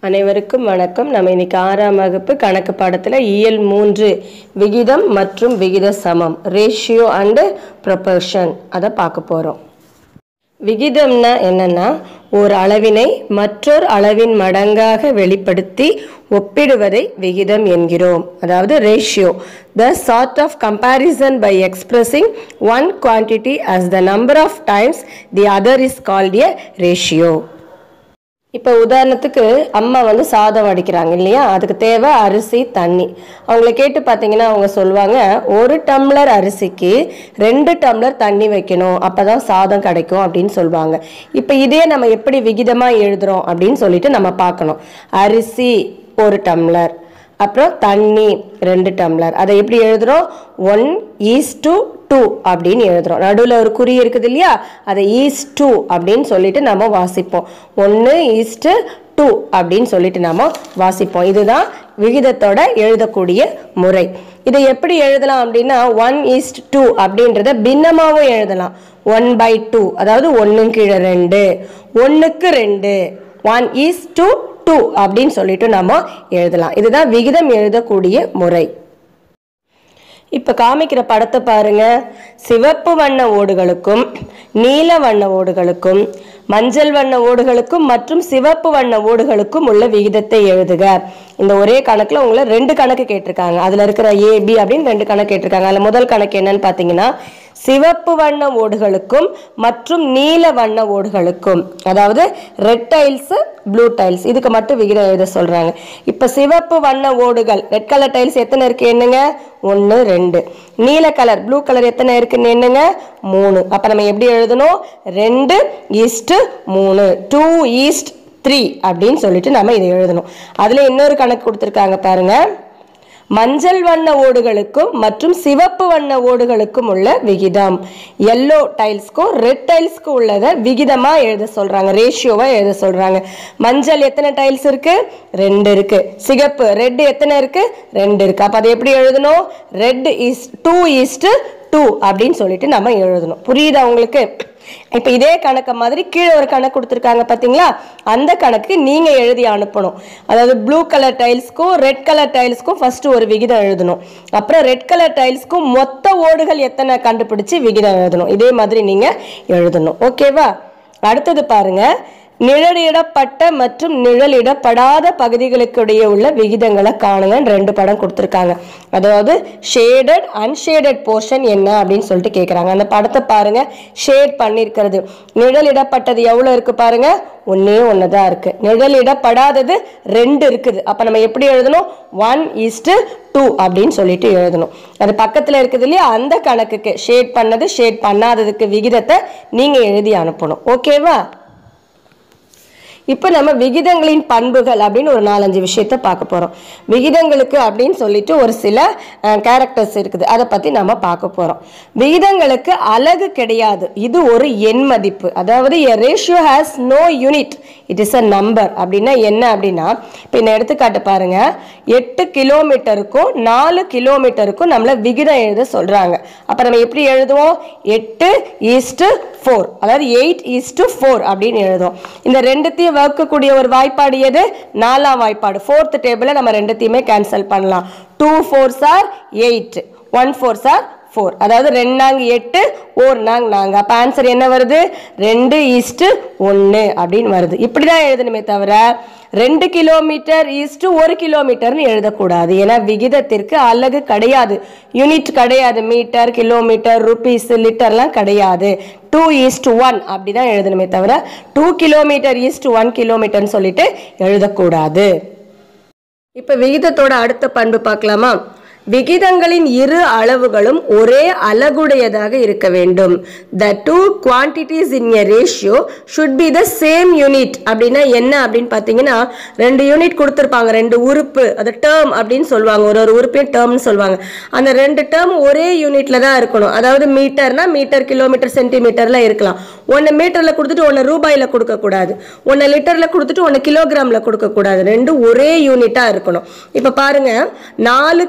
அனைவருக்கும் வணக்கம் நம்ம இன்னைக்கு ஆறாம் வகுப்பு கணக்கு பாடத்தில் இயல் மூன்று விகிதம் மற்றும் விகித சமம் ரேஷியோ அண்டு ப்ரொபர்ஷன் அதை பார்க்க போகிறோம் விகிதம்னா என்னன்னா ஒரு அளவினை மற்றொரு அளவின் மடங்காக வெளிப்படுத்தி ஒப்பிடுவதை விகிதம் என்கிறோம் அதாவது ratio the chart of comparison by expressing one quantity as the number of times the other is called a ratio இப்போ உதாரணத்துக்கு அம்மா வந்து சாதம் வடிக்கிறாங்க இல்லையா அதுக்கு தேவை அரிசி தண்ணி அவங்கள கேட்டு பார்த்தீங்கன்னா அவங்க சொல்லுவாங்க ஒரு டம்ளர் அரிசிக்கு ரெண்டு டம்ளர் தண்ணி வைக்கணும் அப்பதான் சாதம் கிடைக்கும் அப்படின்னு சொல்லுவாங்க இப்போ இதே நம்ம எப்படி விகிதமாக எழுதுறோம் அப்படின்னு சொல்லிட்டு நம்ம பார்க்கணும் அரிசி ஒரு டம்ளர் அப்புறம் தண்ணி ரெண்டு டம்ளர் அதை எப்படி எழுதுறோம் ஒன் ஈஸ் டு டூ அப்படின்னு எழுதுறோம் நடுவில் ஒரு குறி இருக்குது இல்லையா அதை ஈஸ் டூ அப்படின்னு சொல்லிட்டு நம்ம வாசிப்போம் ஒன்று ஈஸ்ட்டு டூ அப்படின்னு சொல்லிட்டு நாம வாசிப்போம் இதுதான் விகிதத்தோட எழுதக்கூடிய முறை இதை எப்படி எழுதலாம் அப்படின்னா ஒன் ஈஸ்ட் டூ அப்படின்றத பின்னமாகவும் எழுதலாம் ஒன் பை டூ அதாவது ஒன்று கீழே ரெண்டு ஒன்றுக்கு ரெண்டு ஒன் ஈஸ் டூ டூ அப்படின்னு சொல்லிட்டு நாம எழுதலாம் இதுதான் விகிதம் எழுதக்கூடிய முறை இப்ப காமிக்கிற படத்தை பாருங்க சிவப்பு வண்ண ஓடுகளுக்கும் நீல வண்ண ஓடுகளுக்கும் மஞ்சள் வண்ண ஓடுகளுக்கும் மற்றும் சிவப்பு வண்ண ஓடுகளுக்கும் உள்ள விகிதத்தை எழுதுக இந்த ஒரே கணக்குல உங்களை ரெண்டு கணக்கு கேட்டிருக்காங்க அதுல இருக்கிற ஏ பி அப்படின்னு ரெண்டு கணக்கு கேட்டிருக்காங்க அதுல முதல் கணக்கு என்னன்னு பாத்தீங்கன்னா சிவப்பு வண்ண ஓடுகளுக்கும் மற்றும் நீல வண்ண ஓடுகளுக்கும் அதாவது ரெட் டைல்ஸ் ப்ளூ டைல்ஸ் இதுக்கு மட்டும் விகிதம் எழுத சொல்றாங்க இப்ப சிவப்பு வண்ண ஓடுகள் ரெட் கலர் டைல்ஸ் எத்தனை இருக்கு என்னங்க ஒன்று ரெண்டு நீல கலர் ப்ளூ கலர் எத்தனை இருக்குன்னு என்னங்க மூணு அப்ப நம்ம எப்படி எழுதணும் ரெண்டு ஈஸ்ட் மூணு டூ ஈஸ்ட் த்ரீ அப்படின்னு சொல்லிட்டு நம்ம இதை எழுதணும் அதுல இன்னொரு கணக்கு கொடுத்துருக்காங்க பாருங்க மஞ்சள் வண்ண ஓடுகளுக்கும் மற்றும் சிவப்பு வண்ண ஓடுகளுக்கும் உள்ள விகிதம் எல்லோ டைல்ஸ்க்கும் ரெட் டைல்ஸ்க்கும் உள்ளதை விகிதமா எழுத சொல்றாங்க ரேஷியோவா எழுத சொல்றாங்க மஞ்சள் எத்தனை டைல்ஸ் இருக்கு ரெண்டு இருக்கு சிகப்பு ரெட் எத்தனை இருக்கு ரெண்டு இருக்கு அப்ப அதை எப்படி எழுதணும் red is two is to two அப்படின்னு சொல்லிட்டு நம்ம எழுதணும் புரியுதா உங்களுக்கு இப்ப இதே கணக்கு மாதிரி கீழே ஒரு கணக்கு கொடுத்துருக்காங்க பாத்தீங்களா அந்த கணக்கு நீங்க எழுதி அனுப்பணும் அதாவது ப்ளூ கலர் டைல்ஸ்க்கும் ரெட் கலர் டைல்ஸ்க்கும் ஃபர்ஸ்ட் ஒரு விகிதம் எழுதணும் அப்புறம் ரெட் கலர் டைல்ஸ்க்கும் மொத்த ஓடுகள் எத்தனை கண்டுபிடிச்சு விகிதம் எழுதணும் இதே மாதிரி நீங்க எழுதணும் ஓகேவா அடுத்தது பாருங்க நிழலிடப்பட்ட மற்றும் நிழலிடப்படாத பகுதிகளுக்கிடையே உள்ள விகிதங்களை காணுங்கன்னு ரெண்டு படம் கொடுத்துருக்காங்க அதாவது ஷேடட் அன்ஷேடட் போர்ஷன் என்ன அப்படின்னு சொல்லிட்டு கேட்குறாங்க அந்த படத்தை பாருங்க ஷேட் பண்ணியிருக்கிறது நிழலிடப்பட்டது எவ்வளோ இருக்கு பாருங்க ஒன்னே ஒன்று தான் இருக்கு நிழலிடப்படாதது ரெண்டு இருக்குது அப்போ நம்ம எப்படி எழுதணும் ஒன் ஈஸ்ட்டு டூ அப்படின்னு சொல்லிட்டு எழுதணும் அது பக்கத்தில் இருக்குது இல்லையா அந்த கணக்குக்கு ஷேட் பண்ணது ஷேட் பண்ணாததுக்கு விகிதத்தை நீங்கள் எழுதி அனுப்பணும் ஓகேவா இப்போ நம்ம விகிதங்களின் பண்புகள் அப்படின்னு ஒரு நாலஞ்சு விஷயத்த பார்க்க போகிறோம் விகிதங்களுக்கு அப்படின்னு சொல்லிட்டு ஒரு சில கேரக்டர்ஸ் இருக்குது அதை பற்றி நம்ம பார்க்க போகிறோம் விகிதங்களுக்கு அலகு கிடையாது இது ஒரு எண் மதிப்பு அதாவது a ratio has no unit it is a number அப்படின்னா என்ன அப்படின்னா இப்போ இந்த எடுத்துக்காட்டு பாருங்க எட்டு கிலோமீட்டருக்கும் நாலு கிலோமீட்டருக்கும் நம்மள விகிதம் எழுத சொல்கிறாங்க அப்போ நம்ம எப்படி எழுதுவோம் எட்டு ஈஸ்ட்டு ஃபோர் அதாவது எயிட் ஈஸ்ட்டு ஃபோர் அப்படின்னு எழுதுவோம் இந்த ரெண்டுத்தையும் வகுக்கக்கூடிய ஒரு வாய்ப்பாடு எது நாலாம் வாய்ப்பாடு ஃபோர்த் டேபிளை நம்ம ரெண்டுத்தையுமே கேன்சல் பண்ணலாம் two fours are eight one fours are four அதாவது ரெண்டு நாங்க எட்டு ஓர் நாங்க நாங்க அப்போ ஆன்சர் என்ன வருது ரெண்டு ஈஸ்ட்டு ஒன்று அப்படின்னு வருது இப்படி தான் எழுதணுமே தவிர ரெண்டு கிலோமீட்டர் ஈஸ்ட்டு ஒரு கிலோமீட்டர்னு எழுதக்கூடாது ஏன்னா விகிதத்திற்கு அலகு கிடையாது யூனிட் கிடையாது மீட்டர் கிலோமீட்டர் ருபீஸ் லிட்டர்லாம் கிடையாது டூ ஈஸ்ட் ஒன் அப்படி தான் எழுதணுமே தவிர டூ கிலோமீட்டர் ஈஸ்ட் ஒன் கிலோமீட்டர்னு சொல்லிட்டு எழுதக்கூடாது இப்போ விகிதத்தோட அடுத்த பண்பு பார்க்கலாமா விகிதங்களின் இரு அளவுகளும் ஒரே அலகுடையதாக இருக்க வேண்டும் the two quantities in a ratio should be the same unit அப்படின்னா என்ன அப்படின்னு பார்த்தீங்கன்னா ரெண்டு யூனிட் கொடுத்துருப்பாங்க ரெண்டு உறுப்பு அது டேர்ம் அப்படின்னு சொல்லுவாங்க ஒரு ஒரு உறுப்பையும் டேர்ம்னு சொல்லுவாங்க அந்த ரெண்டு டேர்ம் ஒரே யூனிட்ல தான் இருக்கணும் அதாவது மீட்டர்னா மீட்டர் கிலோமீட்டர் சென்டிமீட்டர்ல இருக்கலாம் ஒன்று மீட்டர்ல கொடுத்துட்டு ஒன்று ரூபாயில கொடுக்கக்கூடாது ஒன்று லிட்டர்ல கொடுத்துட்டு ஒன்று கிலோகிராம்ல கொடுக்கக்கூடாது ரெண்டும் ஒரே யூனிட்டா இருக்கணும் இப்போ பாருங்க நாலு கிலோமீட்டர்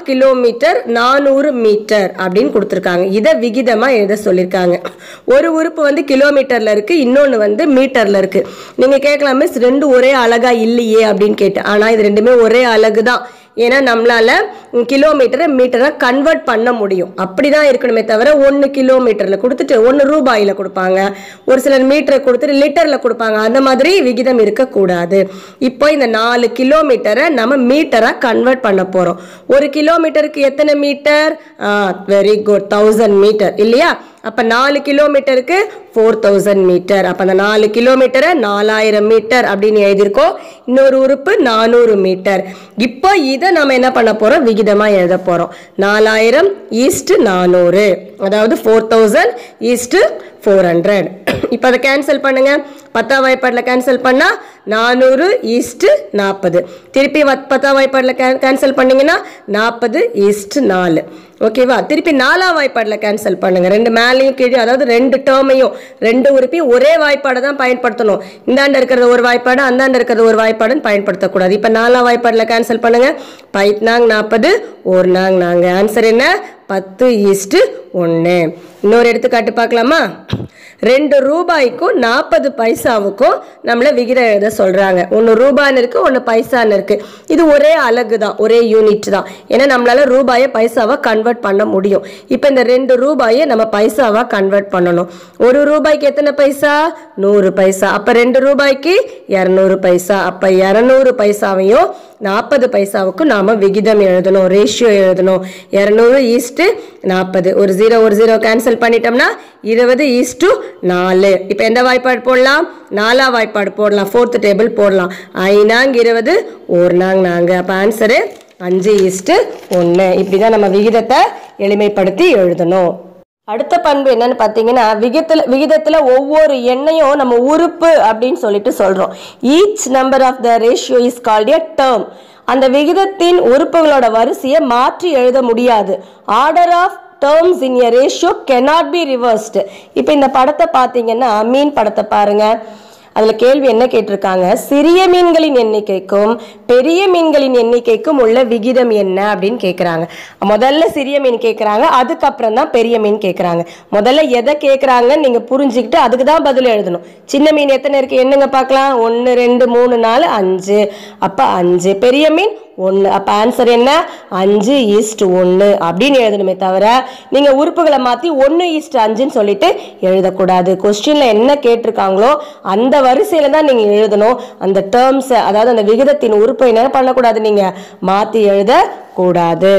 கிலோமீட்டர் நானூறு மீட்டர் அப்படின்னு கொடுத்துருக்காங்க இதை விகிதமா எழுத சொல்லியிருக்காங்க ஒரு உறுப்பு வந்து கிலோமீட்டர்ல இருக்கு இன்னொன்று வந்து மீட்டர்ல இருக்கு நீங்க கேட்கலாம் மிஸ் ரெண்டு ஒரே அழகா இல்லையே அப்படின்னு கேட்டு ஆனா இது ரெண்டுமே ஒரே அழகு தான் ஏன்னா நம்மளால கிலோமீட்டரை மீட்டரை கன்வெர்ட் பண்ண முடியும் அப்படிதான் இருக்கணுமே தவிர ஒன்று கிலோமீட்டர்ல கொடுத்துட்டு ஒன்று ரூபாயில கொடுப்பாங்க ஒரு சிலர் மீட்டரை கொடுத்துட்டு லிட்டர்ல கொடுப்பாங்க அந்த மாதிரி விகிதம் இருக்கக்கூடாது இப்போ இந்த நாலு கிலோமீட்டரை நம்ம மீட்டரா கன்வெர்ட் பண்ண போறோம் ஒரு கிலோமீட்டருக்கு எத்தனை metre very good thousand metre இல்லையா அப்ப நாலு கிலோமீட்டருக்கு ஃபோர் தௌசண்ட் மீட்டர் அப்ப அந்த நாலு கிலோமீட்டரை நாலாயிரம் மீட்டர் அப்படின்னு எழுதியிருக்கோம் இன்னொரு உறுப்பு நானூறு மீட்டர் இப்போ இதை நம்ம என்ன பண்ண போறோம் விகிதமா எழுத போறோம் நாலாயிரம் ஈஸ்ட் நானூறு அதாவது four thousand is to four hundred இப்போ அதை கேன்சல் பண்ணுங்க பத்தாம் வாய்ப்பாடில் கேன்சல் பண்ணா நானூறு ஈஸ்ட் நாற்பது திருப்பி வத்- பத்தாம் வாய்ப்பாடில் கேன்சல் பண்ணீங்கன்னா நாற்பது ஈஸ்ட் நாலு ஓகேவா திருப்பி நாலாம் வாய்ப்பாடில் கேன்சல் பண்ணுங்க ரெண்டு மேலேயும் கீழே அதாவது ரெண்டு டேர்மையும் ரெண்டு உறுப்பையும் ஒரே வாய்ப்பாடை தான் பயன்படுத்தணும் இந்தாண்ட இருக்கிறது ஒரு வாய்ப்பாடு அந்தாண்ட இருக்கிறது ஒரு வாய்ப்பாடுன்னு பயன்படுத்தக்கூடாது இப்போ நாலாம் வாய்ப்பாடில் கேன்சல் பண்ணுங்க பைத்னாங் நாற்பது ஒரு நாங் நாங்க ஆன்சர் என்ன பத்து ஈஸ்ட் ஒன்று இன்னொரு எடுத்துக்காட்டு பார்க்கலாமா ரெண்டு ரூபாய்க்கும் நாற்பது பைசாவுக்கும் நம்மள விகிதம் எழுத சொல்றாங்க ஒன்று ரூபான்னு இருக்கு ஒன்று பைசான்னு இருக்கு இது ஒரே அலகு தான் ஒரே யூனிட் தான் ஏன்னா நம்மளால ரூபாயை பைசாவா கன்வெர்ட் பண்ண முடியும் இப்போ இந்த ரெண்டு ரூபாயை நம்ம பைசாவா கன்வெர்ட் பண்ணணும் ஒரு ரூபாய்க்கு எத்தனை பைசா நூறு பைசா அப்ப ரெண்டு ரூபாய்க்கு இரநூறு பைசா அப்ப இரநூறு பைசாவையும் நாற்பது பைசாவுக்கும் நாம விகிதம் எழுதணும் ரேஷியோ எழுதணும் இரநூறு ஈஸ்ட்டு நாற்பது ஒரு ஜீரோ ஒரு ஜீரோ கேன்சல் பண்ணிட்டோம்னா இருபது ஈஸ்ட்டு நாலு இப்போ எந்த வாய்ப்பாடு போடலாம் நாலா வாய்ப்பாடு போடலாம் ஃபோர்த் டேபிள் போடலாம் ஐநாங் இருபது ஒரு நாங் நாங்க அப்போ ஆன்சரு அஞ்சு ஈஸ்ட்டு ஒன்று இப்படி தான் நம்ம விகிதத்தை எளிமைப்படுத்தி எழுதணும் அடுத்த பண்பு என்னன்னு பார்த்தீங்கன்னா விகிதத்துல விகிதத்துல ஒவ்வொரு எண்ணையும் நம்ம உறுப்பு அப்படின்னு சொல்லிட்டு சொல்றோம் each number of the ratio is called a term அந்த விகிதத்தின் உறுப்புகளோட வரிசையை மாற்றி எழுத முடியாது order of terms in a ratio cannot be reversed இப்போ இந்த படத்தை பார்த்தீங்கன்னா மீன் படத்தை பாருங்க அதுல கேள்வி என்ன கேட்டிருக்காங்க சிறிய மீன்களின் எண்ணிக்கைக்கும் பெரிய மீன்களின் எண்ணிக்கைக்கும் உள்ள விகிதம் என்ன அப்படின்னு கேக்குறாங்க முதல்ல சிறிய மீன் கேக்குறாங்க அதுக்கப்புறம் தான் பெரிய மீன் கேக்குறாங்க முதல்ல எதை கேக்குறாங்கன்னு நீங்க புரிஞ்சுக்கிட்டு அதுக்கு தான் பதில் எழுதணும் சின்ன மீன் எத்தனை இருக்கு என்னங்க பார்க்கலாம் ஒன்று ரெண்டு மூணு நாலு அஞ்சு அப்ப அஞ்சு பெரிய மீன் ஒன்று அப்போ ஆன்சர் என்ன அஞ்சு ஈஸ்ட் ஒன்று அப்படின்னு எழுதணுமே தவிர நீங்கள் உறுப்புகளை மாற்றி ஒன்று ஈஸ்ட் அஞ்சுன்னு சொல்லிட்டு எழுதக்கூடாது கொஸ்டினில் என்ன கேட்டிருக்காங்களோ அந்த வரிசையில் தான் நீங்கள் எழுதணும் அந்த டேர்ம்ஸை அதாவது அந்த விகிதத்தின் உறுப்பை என்ன பண்ணக்கூடாது நீங்கள் மாற்றி எழுதக்கூடாது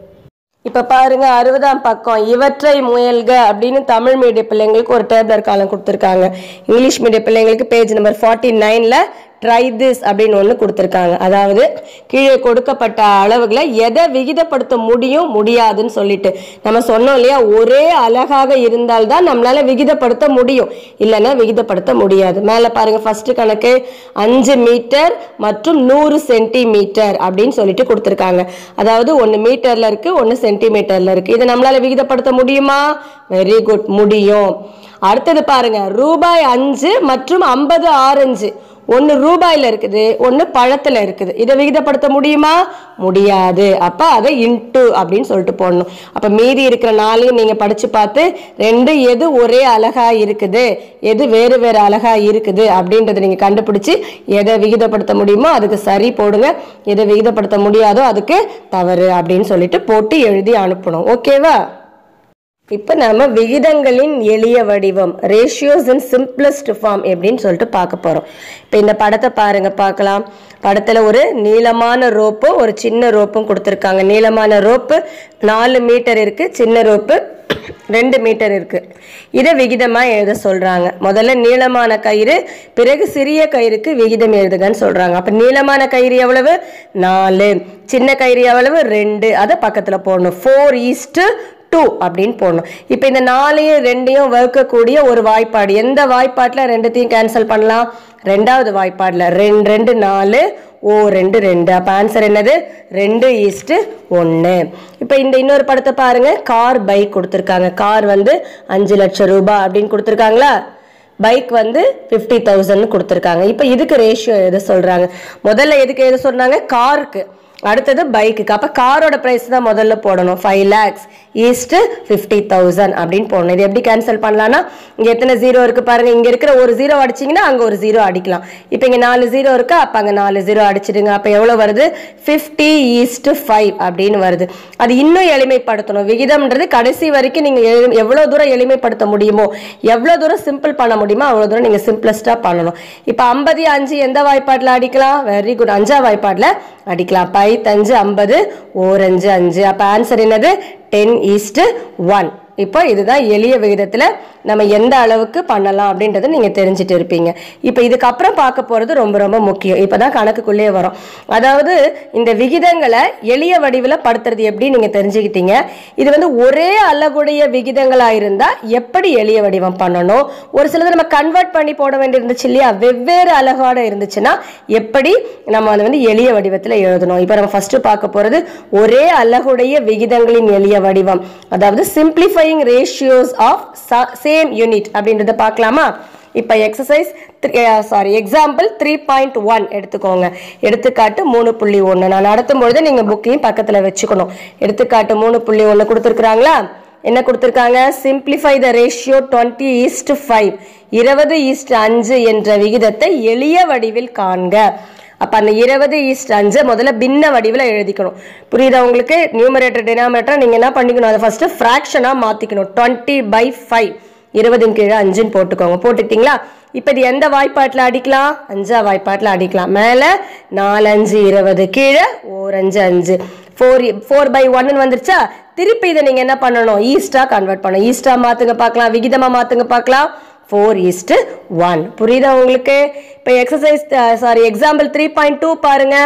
இப்ப பாருங்க அறுபதாம் பக்கம் இவற்றை முயல்க அப்படின்னு தமிழ் மீடிய பிள்ளைங்களுக்கு ஒரு டேப்லர் காலம் கொடுத்துருக்காங்க இங்கிலீஷ் மீடிய பிள்ளைங்களுக்கு பேஜ் நம்பர் ஃபார்ட்டி நைன்ல ட்ரை திஸ் அப்படின்னு ஒன்று கொடுத்துருக்காங்க அதாவது கீழே கொடுக்கப்பட்ட அளவுகளை எதை விகிதப்படுத்த முடியும் முடியாதுன்னு சொல்லிட்டு நம்ம சொன்னோம் இல்லையா ஒரே அழகாக இருந்தால்தான் நம்மளால விகிதப்படுத்த முடியும் இல்லைன்னா விகிதப்படுத்த முடியாது மேலே பாருங்க ஃபர்ஸ்ட் கணக்கு அஞ்சு மீட்டர் மற்றும் நூறு சென்டிமீட்டர் அப்படின்னு சொல்லிட்டு கொடுத்துருக்காங்க அதாவது ஒன்று மீட்டர்ல இருக்கு ஒன்று சென்டிமீட்டர்ல இருக்கு இதை நம்மளால விகிதப்படுத்த முடியுமா வெரி குட் முடியும் அடுத்தது பாருங்க ரூபாய் அஞ்சு மற்றும் ஐம்பது ஆரஞ்சு ஒன்று ரூபாயில இருக்குது ஒன்று பழத்தில் இருக்குது இதை விகிதப்படுத்த முடியுமா முடியாது அப்போ அதை இன்ட்டு அப்படின்னு சொல்லிட்டு போடணும் அப்போ மீதி இருக்கிற நாளையும் நீங்கள் படித்து பார்த்து ரெண்டு எது ஒரே அழகா இருக்குது எது வேறு வேறு அழகா இருக்குது அப்படின்றத நீங்கள் கண்டுபிடிச்சு எதை விகிதப்படுத்த முடியுமோ அதுக்கு சரி போடுங்க எதை விகிதப்படுத்த முடியாதோ அதுக்கு தவறு அப்படின்னு சொல்லிட்டு போட்டு எழுதி அனுப்பணும் ஓகேவா இப்போ நாம விகிதங்களின் எளிய வடிவம் ரேஷியோஸ் இன் சிம்பிளஸ்ட் ஃபார்ம் எப்படின்னு சொல்லிட்டு பார்க்க போறோம் இப்போ இந்த படத்தை பாருங்க பார்க்கலாம் படத்துல ஒரு நீளமான ரோப்பும் ஒரு சின்ன ரோப்பும் கொடுத்துருக்காங்க நீளமான ரோப்பு நாலு மீட்டர் இருக்கு சின்ன ரோப்பு ரெண்டு மீட்டர் இருக்கு இதை விகிதமா எழுத சொல்றாங்க முதல்ல நீளமான கயிறு பிறகு சிறிய கயிறுக்கு விகிதம் எழுதுகன்னு சொல்றாங்க அப்ப நீளமான கயிறு எவ்வளவு நாலு சின்ன கயிறு எவ்வளவு ரெண்டு அதை பக்கத்துல போடணும் ஃபோர் ஈஸ்ட் டூ அப்படின்னு போடணும் இப்போ இந்த நாலையும் ரெண்டையும் வகுக்கக்கூடிய ஒரு வாய்ப்பாடு எந்த வாய்ப்பாட்டில் ரெண்டுத்தையும் கேன்சல் பண்ணலாம் ரெண்டாவது வாய்ப்பாடில் ரெண்டு ரெண்டு நாலு ஓ ரெண்டு ரெண்டு அப்போ ஆன்சர் என்னது ரெண்டு ஈஸ்ட்டு ஒன்று இப்போ இந்த இன்னொரு படத்தை பாருங்க கார் பைக் கொடுத்துருக்காங்க கார் வந்து அஞ்சு லட்சம் ரூபாய் அப்படின்னு கொடுத்துருக்காங்களா பைக் வந்து ஃபிஃப்டி தௌசண்ட் கொடுத்துருக்காங்க இப்போ இதுக்கு ரேஷியோ எது சொல்கிறாங்க முதல்ல எதுக்கு எது சொன்னாங்க காருக்கு அடுத்தது பைக்குக்கு அப்போ காரோட ப்ரைஸ் தான் முதல்ல போடணும் five lakhs is to fifty thousand அப்படின்னு போடணும் இது எப்படி கேன்சல் பண்ணலாம்னா இங்கே எத்தனை ஜீரோ இருக்கு பாருங்க இங்கே இருக்கிற ஒரு ஜீரோ அடிச்சிங்கன்னா அங்கே ஒரு ஜீரோ அடிக்கலாம் இப்போ இங்கே நாலு ஜீரோ இருக்கு அப்போ அங்கே நாலு ஜீரோ அடிச்சிடுங்க அப்போ எவ்வளோ வருது ஃபிஃப்டி ஈஸ்ட் ஃபைவ் அப்படின்னு வருது அது இன்னும் எளிமைப்படுத்தணும் விகிதம்ன்றது கடைசி வரைக்கும் நீங்கள் எழு எவ்வளோ தூரம் எளிமைப்படுத்த முடியுமோ எவ்வளோ தூரம் சிம்பிள் பண்ண முடியுமோ அவ்வளோ தூரம் நீங்கள் சிம்பிளஸ்ட்டாக பண்ணணும் இப்போ ஐம்பது அஞ்சு எந்த வாய்ப்பாட்டில் அடிக்கலாம் வெரி குட் அஞ்சா வாய்ப்பாட்டில் அடிக்கலாம் பைத்தஞ்சு ஐம்பது ஓரஞ்சு அஞ்சு அப்போ ஆன்சர் என்னது டென் ஈஸ்ட் ஒன் இப்போ இதுதான் எளிய விகிதத்தில் நம்ம எந்த அளவுக்கு பண்ணலாம் அப்படின்றத நீங்கள் தெரிஞ்சுட்டு இருப்பீங்க இப்போ இதுக்கப்புறம் பார்க்க போகிறது ரொம்ப ரொம்ப முக்கியம் இப்போ தான் கணக்குக்குள்ளே வரும் அதாவது இந்த விகிதங்களை எளிய வடிவில் படுத்துறது எப்படி நீங்கள் தெரிஞ்சுக்கிட்டீங்க இது வந்து ஒரே அலகுடைய விகிதங்களாக இருந்தால் எப்படி எளிய வடிவம் பண்ணணும் ஒரு சிலது நம்ம கன்வெர்ட் பண்ணி போட வேண்டியிருந்துச்சு இல்லையா வெவ்வேறு அலகோட இருந்துச்சுன்னா எப்படி நம்ம அதை வந்து எளிய வடிவத்தில் எழுதணும் இப்போ நம்ம ஃபர்ஸ்ட் பார்க்க போகிறது ஒரே அலகுடைய விகிதங்களின் எளிய வடிவம் அதாவது simplifying ratios of same unit அப்படின்றத பார்க்கலாமா இப்போ exercise sorry example three point one எடுத்துக்கோங்க எடுத்துக்காட்டு மூணு புள்ளி ஒன்று நான் நடத்தும் பொழுது நீங்கள் புக்கையும் பக்கத்தில் வச்சுக்கணும் எடுத்துக்காட்டு மூணு புள்ளி ஒன்று கொடுத்துருக்குறாங்களா என்ன கொடுத்துருக்காங்க simplify the ratio twenty is to five இருபது ஈஸ்ட் அஞ்சு என்ற விகிதத்தை எளிய வடிவில் காண்க அப்ப அந்த இருபது ஈஸ்ட் அஞ்சை முதல்ல பின்ன வடிவில் எழுதிக்கணும் புரியுதா உங்களுக்கு நியூமரேட்டர் டினாமினேட்டர் நீங்க என்ன பண்ணிக்கணும் அதை ஃபர்ஸ்ட் ஃப்ராக்ஷனா மாத்திக்கணும் டுவெண்ட்டி பை ஃபைவ் இருபதின் கீழே அஞ்சுன்னு போட்டுக்கோங்க போட்டுட்டீங்களா இப்போ இது எந்த வாய்ப்பாட்டில் அடிக்கலாம் அஞ்சா வாய்ப்பாட்டில் அடிக்கலாம் மேலே நாலஞ்சு இருபது கீழே ஓரஞ்சு அஞ்சு ஃபோர் ஃபோர் பை ஒன்னு வந்துருச்சா திருப்பி இதை நீங்கள் என்ன பண்ணணும் ஈஸ்டா கன்வெர்ட் பண்ணணும் ஈஸ்டா மாற்றுங்க பார்க்கலாம் விகிதமாக மாற்றுங்க பார்க்கலாம் ஃபோர் ஈஸ்ட் ஒன் புரியுதா உங்களுக்கு இப்போ exercise sorry example three point two பாருங்க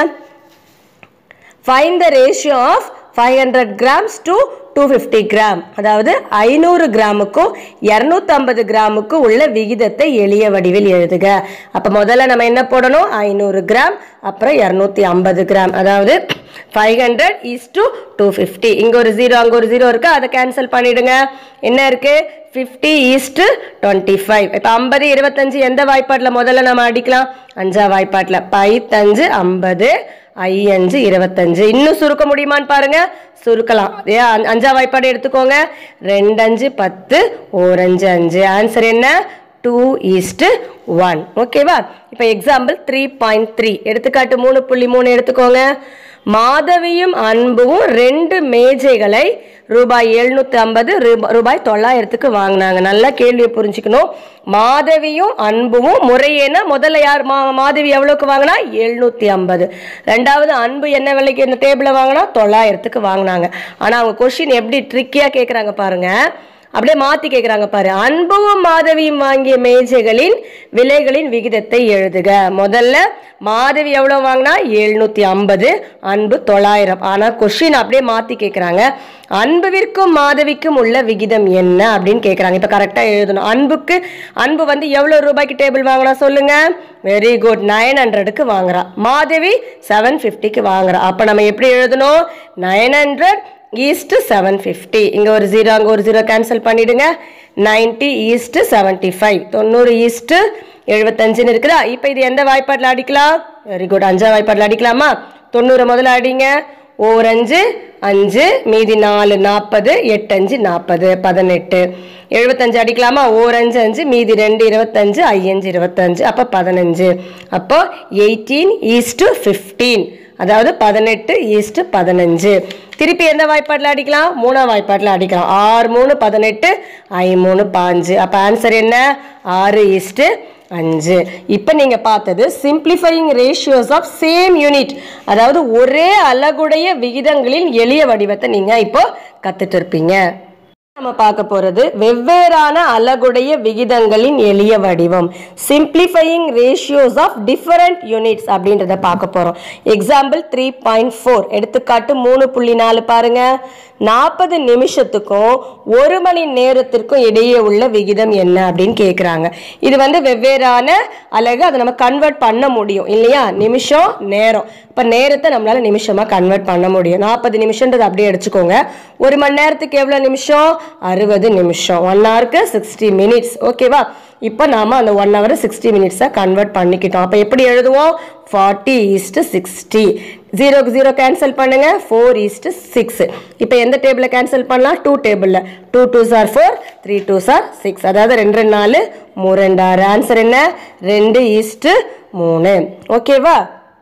find the ratio of five hundred grams to two fifty gram அதாவது ஐநூறு கிராமுக்கும் இரநூத்தம்பது கிராமுக்கும் உள்ள விகிதத்தை எளிய வடிவில் எழுதுக அப்போ முதல்ல நம்ம என்ன போடணும் ஐநூறு கிராம் அப்புறம் இரநூத்தி ஐம்பது கிராம் அதாவது five hundred is to two fifty இங்கே ஒரு ஜீரோ அங்கே ஒரு ஜீரோ இருக்கு அதை கேன்சல் பண்ணிடுங்க என்ன இருக்கு ஃபிஃப்டி ஈஸ்ட் டுவெண்ட்டி ஃபைவ் இப்போ ஐம்பது இருபத்தஞ்சு எந்த வாய்ப்பாட்டில் முதல்ல நம்ம அடிக்கலாம் அஞ்சா வாய்ப்பாட்டில் பைத்தஞ்சு ஐம்பது ஐயஞ்சு இருபத்தஞ்சு இன்னும் சுருக்க முடியுமான்னு பாருங்க சுருக்கலாம் ஏன் அஞ்ச- அஞ்சா வாய்ப்பாடு எடுத்துக்கோங்க ரெண்டஞ்சு பத்து ஓரஞ்சு அஞ்சு ஆன்சர் என்ன டூ ஈஸ்ட் ஒன் ஓகேவா இப்போ எக்ஸாம்பிள் த்ரீ பாயிண்ட் த்ரீ எடுத்துக்காட்டு மூணு புள்ளி மூணு எடுத்துக்கோங்க மாதவியும் அன்பும் ரெண்டு மேஜைகளை ரூபாய் எழுநூத்தி ஐம்பது ரூபாய் தொள்ளாயிரத்துக்கு வாங்கினாங்க நல்லா கேள்வியை புரிஞ்சுக்கணும் மாதவியும் அன்பும் முறையேனா முதல்ல யார் மா மாதவி எவ்வளோக்கு வாங்கினா எழுநூத்தி ஐம்பது ரெண்டாவது அன்பு என்ன விலைக்கு இந்த டேபிளை வாங்கினா தொள்ளாயிரத்துக்கு வாங்கினாங்க ஆனால் அவங்க கொஷின் எப்படி ட்ரிக்கியாக கேட்குறாங்க பாருங்க அப்படியே மாத்தி கேக்குறாங்க பாரு அன்பும் மாதவியும் வாங்கிய மேஜைகளின் விலைகளின் விகிதத்தை எழுதுக முதல்ல மாதவி எவ்வளவு வாங்கினா எழுநூத்தி ஐம்பது அன்பு தொள்ளாயிரம் ஆனா கொஸ்டின் அப்படியே மாத்தி கேக்குறாங்க அன்புவிற்கும் மாதவிக்கும் உள்ள விகிதம் என்ன அப்படின்னு கேக்குறாங்க இப்ப கரெக்டா எழுதணும் அன்புக்கு அன்பு வந்து எவ்வளவு ரூபாய்க்கு டேபிள் வாங்கினா சொல்லுங்க வெரி குட் நைன் ஹண்ட்ரடுக்கு வாங்குறா மாதவி செவன் ஃபிஃப்டிக்கு வாங்குறா அப்ப நம்ம எப்படி எழுதணும் nine hundred is to seven fifty இங்கே ஒரு ஜீரோ அங்கே ஒரு ஜீரோ கேன்சல் பண்ணிடுங்க நைன்ட்டி ஈஸ்ட் செவன்ட்டி ஃபைவ் தொண்ணூறு ஈஸ்ட் எழுபத்தஞ்சுன்னு இருக்குதா இப்போ இது எந்த வாய்ப்பாட்டில் அடிக்கலாம் வெரி குட் அஞ்சா வாய்ப்பாட்டில் அடிக்கலாமா தொண்ணூறு முதல்ல அடிங்க ஓரஞ்சு அஞ்சு மீதி நாலு நாற்பது எட்டஞ்சு நாற்பது பதினெட்டு எழுபத்தஞ்சு அடிக்கலாமா ஓரஞ்சு அஞ்சு மீதி ரெண்டு இருபத்தஞ்சு ஐயஞ்சு இருபத்தஞ்சு அப்போ பதினஞ்சு அப்போ எயிட்டீன் ஈஸ்ட் ஃபிஃப்டீன் அதாவது பதினெட்டு ஈஸ்ட் பதினஞ்சு திருப்பி எந்த வாய்ப்பாட்டில் அடிக்கலாம் மூணாம் வாய்ப்பாட்டில் அடிக்கலாம் ஆறு மூணு பதினெட்டு ஐ மூணு பாஞ்சு அப்போ ஆன்சர் என்ன ஆறு ஈஸ்ட் அஞ்சு இப்போ நீங்கள் பார்த்தது simplifying ratios of same unit அதாவது ஒரே அலகுடைய விகிதங்களின் எளிய வடிவத்தை நீங்கள் இப்போ கற்றுட்டு இருப்பீங்க நம்ம பார்க்க போறது வெவ்வேறான அலகுடைய விகிதங்களின் எளிய வடிவம் simplifying ratios of different units அப்படின்றத பார்க்க போறோம் எக்ஸாம்பிள் த்ரீ பாயிண்ட் ஃபோர் எடுத்துக்காட்டு மூணு புள்ளி நாலு பாருங்க நாற்பது நிமிஷத்துக்கும் ஒரு மணி நேரத்திற்கும் இடையே உள்ள விகிதம் என்ன அப்படின்னு கேட்குறாங்க இது வந்து வெவ்வேறான அலகு அதை நம்ம கன்வெர்ட் பண்ண முடியும் இல்லையா நிமிஷம் நேரம் இப்போ நேரத்தை நம்மளால நிமிஷமா கன்வெர்ட் பண்ண முடியும் நாற்பது நிமிஷன்றது அப்படியே அடிச்சுக்கோங்க ஒரு மணி நேரத்துக்கு எவ்வளோ நிமிஷம் அறுபது நிமிஷம் ஒன் ஹவருக்கு சிக்ஸ்டி மினிட்ஸ் ஓகேவா இப்போ நாம அந்த ஒன் ஹவர் சிக்ஸ்டி மினிட்ஸை கன்வெர்ட் பண்ணிக்கிட்டோம் அப்போ எப்படி எழுதுவோம் ஃபார்ட்டி ஈஸ்ட் சிக்ஸ்டி ஜீரோக்கு ஜீரோ கேன்சல் பண்ணுங்க ஃபோர் ஈஸ்ட் சிக்ஸ் இப்போ எந்த டேபிளில் கேன்சல் பண்ணலாம் டூ டேபிளில் two twos are four three twos are six அதாவது ரெண்டு ரெண்டு நாலு மூணு ரெண்டு ஆறு ஆன்சர் என்ன ரெண்டு ஈஸ்ட்டு மூணு ஓகேவா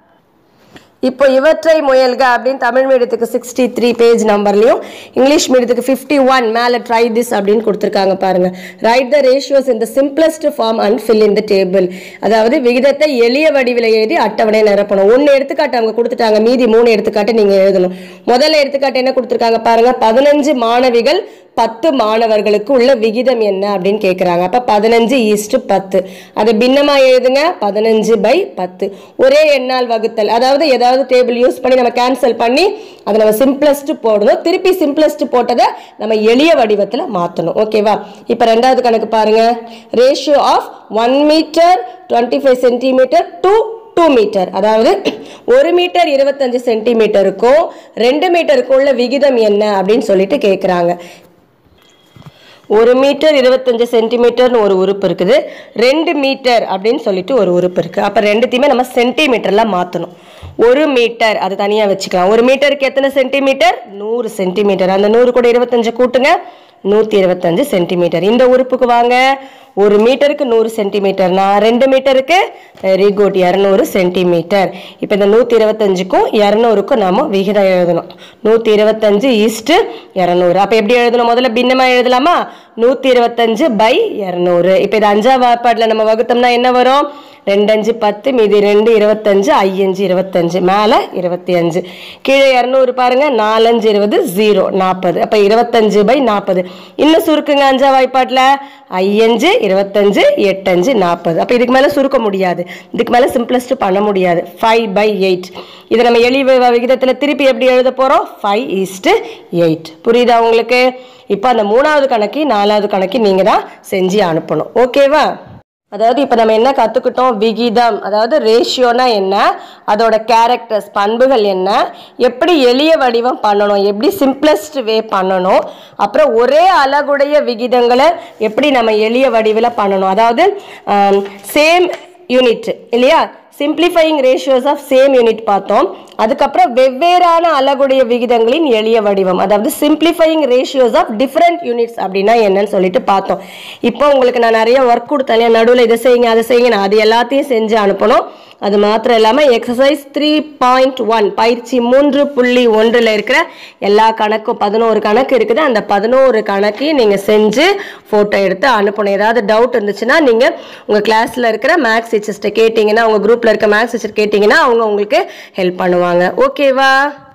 இப்போ இவற்றை முயல்க அப்படின்னு தமிழ் மீடியத்துக்கு சிக்ஸ்டி த்ரீ பேஜ் நம்பர்லையும் இங்கிலீஷ் மீடியத்துக்கு ஃபிஃப்டி ஒன் மேலே ட்ரை திஸ் அப்படின்னு கொடுத்துருக்காங்க பாருங்க ரைட் த ரேஷியோஸ் இந்த simplest form and fill in the table அதாவது விகிதத்தை எளிய வடிவில் எழுதி அட்டவணை நிரப்பணும் ஒன்று எடுத்துக்காட்டு அவங்க கொடுத்துட்டாங்க மீதி மூணு எடுத்துக்காட்டு நீங்கள் எழுதணும் முதல்ல எடுத்துக்காட்டு என்ன கொடுத்துருக்காங்க பாருங்க பதினஞ்சு மாணவிகள் பத்து மாணவர்களுக்கு உள்ள விகிதம் என்ன அப்படின்னு கேட்குறாங்க அப்போ பதினஞ்சு ஈஸ்ட் பத்து அதை பின்னமாக எழுதுங்க பதினஞ்சு பை பத்து ஒரே எண்ணால் வகுத்தல் அதாவது ஏதாவது டேபிள் யூஸ் பண்ணி நம்ம கேன்சல் பண்ணி அதை நம்ம சிம்பிளஸ்ட் போடணும் திருப்பி சிம்பிளஸ்ட் போட்டதை நம்ம எளிய வடிவத்தில் மாற்றணும் ஓகேவா இப்போ ரெண்டாவது கணக்கு பாருங்க ratio of one metre twenty five centimetre to two metre அதாவது ஒரு மீட்டர் இருபத்தஞ்சு சென்டிமீட்டருக்கும் ரெண்டு மீட்டருக்கும் உள்ள விகிதம் என்ன அப்படின்னு சொல்லிட்டு கேட்குறாங்க ஒரு மீட்டர் இருபத்தஞ்சு சென்டிமீட்டர்னு ஒரு உறுப்பு இருக்குது ரெண்டு மீட்டர் அப்படின்னு சொல்லிட்டு ஒரு உறுப்பு இருக்குது அப்போ ரெண்டுத்தையுமே நம்ம சென்டிமீட்டரில் மாற்றணும் ஒரு மீட்டர் அது தனியாக வச்சுக்கலாம் ஒரு மீட்டருக்கு எத்தனை சென்டிமீட்டர் நூறு சென்டிமீட்டர் அந்த நூறு கூட இருபத்தஞ்சு கூட்டுங்க நூற்றி இருபத்தஞ்சு சென்டிமீட்டர் இந்த உறுப்புக்கு வாங்க ஒரு மீட்டருக்கு நூறு சென்டிமீட்டர்னா ரெண்டு மீட்டருக்கு வெரி குட் இரநூறு சென்டிமீட்டர் இப்போ இந்த நூற்றி இருபத்தஞ்சுக்கும் இரநூறுக்கும் நாம விகிதம் எழுதணும் நூற்றி இருபத்தஞ்சு ஈஸ்ட்டு இரநூறு அப்போ எப்படி எழுதணும் முதல்ல பின்னமாக எழுதலாமா நூற்றி இருபத்தஞ்சு பை இரநூறு இப்போ இது அஞ்சாம் வாய்ப்பாட்டில் நம்ம வகுத்தோம்னா என்ன வரும் ரெண்டு அஞ்சு பத்து மீதி ரெண்டு இருபத்தஞ்சு ஐயஞ்சு இருபத்தஞ்சு மேலே இருபத்தி அஞ்சு கீழே இரநூறு பாருங்க நாலஞ்சு இருபது ஜீரோ நாற்பது அப்போ இருபத்தஞ்சு பை நாற்பது இன்னும் சுருக்குங்க அஞ்சா வாய்ப்பாட்டில் ஐயஞ்சு இருபத்தஞ்சு எட்டஞ்சு நாற்பது அப்போ இதுக்கு மேலே சுருக்க முடியாது இதுக்கு மேலே சிம்பிளஸ்ட் பண்ண முடியாது ஃபைவ் பை எயிட் இதை நம்ம எளிய விகிதத்தில் திருப்பி எப்படி எழுத போகிறோம் ஃபைவ் ஈஸ்ட்டு எயிட் புரியுதா உங்களுக்கு இப்போ அந்த மூணாவது கணக்கு நாலாவது கணக்கு நீங்கள் தான் செஞ்சு அனுப்பணும் ஓகேவா அதாவது இப்போ நம்ம என்ன கற்றுக்கிட்டோம் விகிதம் அதாவது ரேஷியோனா என்ன அதோட கேரக்டர்ஸ் பண்புகள் என்ன எப்படி எளிய வடிவம் பண்ணணும் எப்படி சிம்பிளஸ்ட் வே பண்ணணும் அப்புறம் ஒரே அழகுடைய விகிதங்களை எப்படி நம்ம எளிய வடிவில் பண்ணணும் அதாவது சேம் யூனிட் இல்லையா simplifying ratios of same unit பார்த்தோம் அதுக்கப்புறம் வெவ்வேறான அலகுடைய விகிதங்களின் எளிய வடிவம் அதாவது simplifying ratios of different units அப்படின்னா என்னன்னு சொல்லிட்டு பார்த்தோம் இப்போ உங்களுக்கு நான் நிறைய ஒர்க் கொடுத்தேன் நடுவில் இதை செய்யுங்க அதை செய்யுங்க நான் அது எல்லாத்தையும் செஞ்சு அனுப்பணும் அது மாத்திரம் இல்லாமல் எக்ஸசைஸ் த்ரீ பாயிண்ட் ஒன் பயிற்சி மூன்று புள்ளி ஒன்றில் இருக்கிற எல்லா கணக்கும் பதினோரு கணக்கு இருக்குது அந்த பதினோரு கணக்கையும் நீங்கள் செஞ்சு ஃபோட்டோ எடுத்து அனுப்பணும் ஏதாவது டவுட் இருந்துச்சுன்னா நீங்கள் உங்கள் கிளாஸில் இருக்கிற மேக்ஸ் டீச்சர்ஸ்ட்டை கேட்டிங்கன்னா உங்கள் குரூப்பில் இருக்க மேக்ஸ் டீச்சர் கேட்டிங்கன்னா அவங்க உங்களுக்கு ஹெல்ப் பண்ணுவாங்க ஓகேவா